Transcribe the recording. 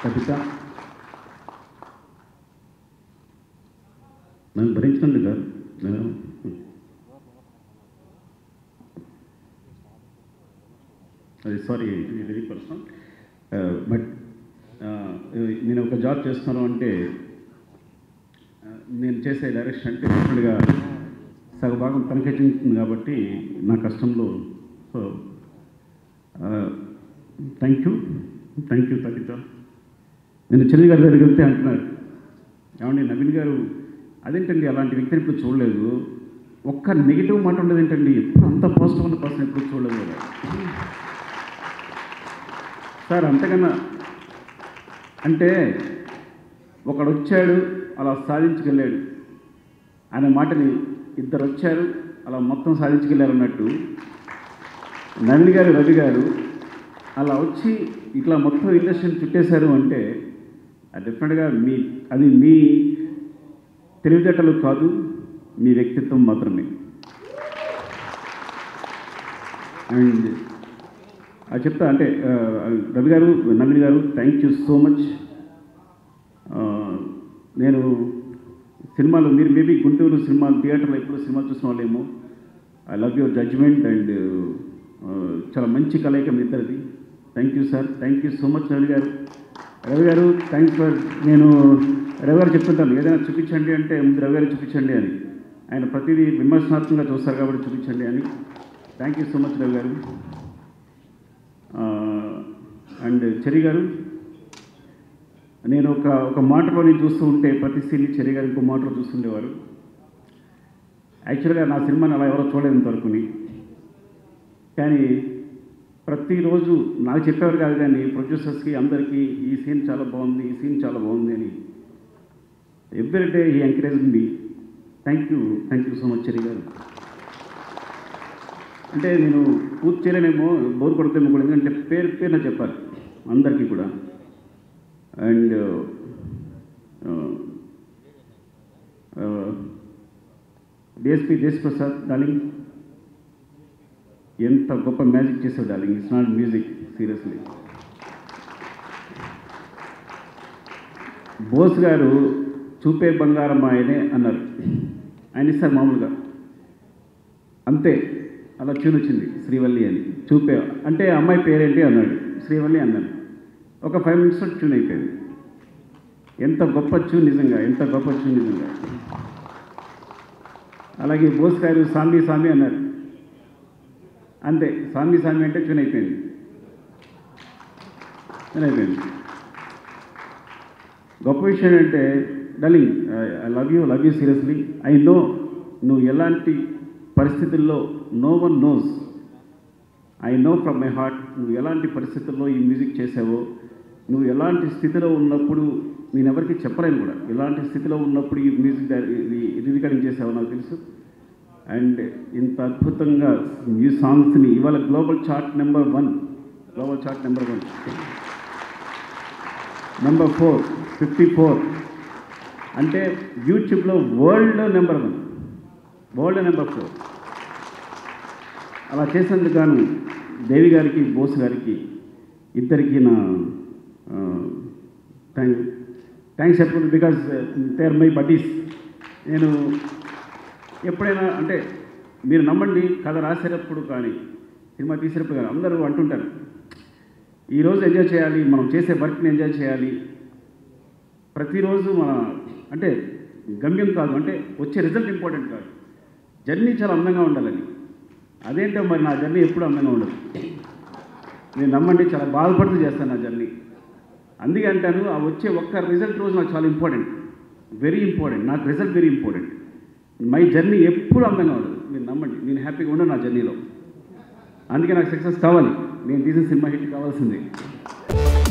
కవిత నన్ను భరించినందుకు నేను అది సారీ వెరీ పర్సనల్ బట్ నేను ఒక జాబ్ చేస్తున్నాను అంటే uh, నేను చేసే డైరెక్షన్ అంటే డెఫినెట్గా సగభాగం తనకే చెందుతుంది కాబట్టి నా కష్టంలో so thank you thank you తగ్గిత నేను చెల్లి గారి దగ్గరికి వెళ్తే అంటున్నారు ఏమండి నవీన్ గారు అదేంటండి అలాంటి వ్యక్తిని ఇప్పుడు చూడలేదు ఒక్క నెగిటివ్ మాట ఉండదు ఏంటండి ఎప్పుడు అంత పాజిటివ్ ఉన్న పర్సన్ ఎప్పుడు చూడలేదు కదా సార్ అంతకన్నా అంటే ఒకడు వచ్చాడు అలా సాధించుకెళ్ళాడు అనే మాటని ఇద్దరు వచ్చారు అలా మొత్తం సాధించుకెళ్ళారు అన్నట్టు నవీన్ గారు రవి గారు అలా వచ్చి ఇట్లా మొత్తం ఇండస్ట్రీని చుట్టేశారు అంటే అది డెఫినెట్గా మీ అది మీ తెలివితేటలు కాదు మీ వ్యక్తిత్వం మాత్రమే అండ్ అది చెప్తా అంటే ఆ, రవి గారు నవీన్ గారు థ్యాంక్ యూ సో మచ్ నేను సినిమాలు మీరు మేబీ గుంటూరు సినిమా థియేటర్లో ఎప్పుడు సినిమా చూసిన వాళ్ళేమో I love your judgement and చాలా మంచి కలయిక మీ ఇద్దరిది thank you sir thank you so much Ravi గారు రవి గారు థ్యాంక్స్ ఫర్ నేను రవి గారు చెప్తుంటాను ఏదైనా చూపించండి అంటే ముందు రవి గారు చూపించండి అని ఆయన ప్రతిదీ విమర్శనాత్మకంగా చూస్తారు కాబట్టి చూపించండి అని thank you so much Ravi గారు అండ్ చెరి గారు నేను ఒక ఒక మాటలో నేను చూస్తూ ఉంటే ప్రతి సీన్ చెరి గారు ఇంకో మాటలో చూస్తుండేవారు యాక్చువల్గా నా సినిమాని అలా ఎవరో చూడలేదు ఇంతవరకుని కానీ ప్రతిరోజు నాకు చెప్పేవారు కాదు కానీ ప్రొడ్యూసర్స్కి అందరికీ ఈ సీన్ చాలా బాగుంది ఈ సీన్ చాలా బాగుంది అని ఎవ్రీ డే ఈ ఎంకరేజ్ మీ thank you thank you so much Cherry గారు అంటే నేను పూర్తి చేయలేనేమో బోర్ కొడితేమో కూడా ఎందుకంటే పేరు పేరున చెప్పాలి అందరికీ కూడా అండ్ డిఎస్పి దేశప్రసాద్ డార్లింగ్ ఎంత గొప్ప మ్యాజిక్ చేసావు darling it's not music seriously Bose గారు చూపే బంగారం ఆయనే అన్నారు ఆయన ఇస్తారు మామూలుగా అంతే అలా ట్యూన్ వచ్చింది శ్రీవల్లి అని చూపే అంటే అమ్మాయి పేరేంటి అన్నాడు శ్రీవల్లి అన్నాను ఒక ఫైవ్ మినిట్స్లో ట్యూన్ అయిపోయింది ఎంత గొప్ప ట్యూన్ నిజంగా ఎంత గొప్ప ట్యూన్ నిజంగా అలాగే బోస్ గారు సామి సామి అన్నారు అంతే సామి సామి అంటే ట్యూన్ అయిపోయింది ట్యూన్ అయిపోయింది గొప్ప విషయం ఏంటంటే darling I love you love you seriously I know నువ్వు ఎలాంటి పరిస్థితుల్లో no one knows I know from my heart నువ్వు ఎలాంటి పరిస్థితుల్లో ఈ మ్యూజిక్ చేసావో నువ్వు ఎలాంటి స్థితిలో ఉన్నప్పుడు నేను ఎవరికి చెప్పలేను కూడా ఎలాంటి స్థితిలో ఉన్నప్పుడు ఈ మ్యూజిక్ ఇది రికార్డింగ్ చేసావో నాకు తెలుసు అండ్ ఇంత అద్భుతంగా ఈ సాంగ్స్ని ఇవాళ global chart number one global chart number one number four fifty four అంటే యూట్యూబ్లో world number one world number four అలా చేసేందుకు గాను దేవి గారికి బోస్ గారికి ఇద్దరికి నా థ్యాంక్ థ్యాంక్స్ చెప్పండి because they are my buddies నేను ఎప్పుడైనా అంటే మీరు నమ్మండి కథ రాసేటప్పుడు కానీ సినిమా తీసేటప్పుడు కానీ అందరూ అంటుంటారు ఈరోజు ఎంజాయ్ చేయాలి మనం చేసే వర్క్ని ఎంజాయ్ చేయాలి ప్రతిరోజు మన అంటే గమ్యం కాదు అంటే వచ్చే రిజల్ట్ ఇంపార్టెంట్ కాదు జర్నీ చాలా అందంగా ఉండాలని అదేంటో మరి నా జర్నీ ఎప్పుడు అందంగా ఉండదు నేను నమ్మండి చాలా బాధపడుతూ చేస్తాను నా జర్నీ అందుకే అంటాను ఆ వచ్చే ఒక్క రిజల్ట్ రోజు నాకు చాలా ఇంపార్టెంట్ వెరీ ఇంపార్టెంట్ నాకు result very important my journey ఎప్పుడు అందంగా ఉండదు మీరు నమ్మండి నేను హ్యాపీగా ఉండను నా జర్నీలో అందుకే నాకు సక్సెస్ కావాలి నేను తీసిన సినిమా హిట్ కావాల్సిందే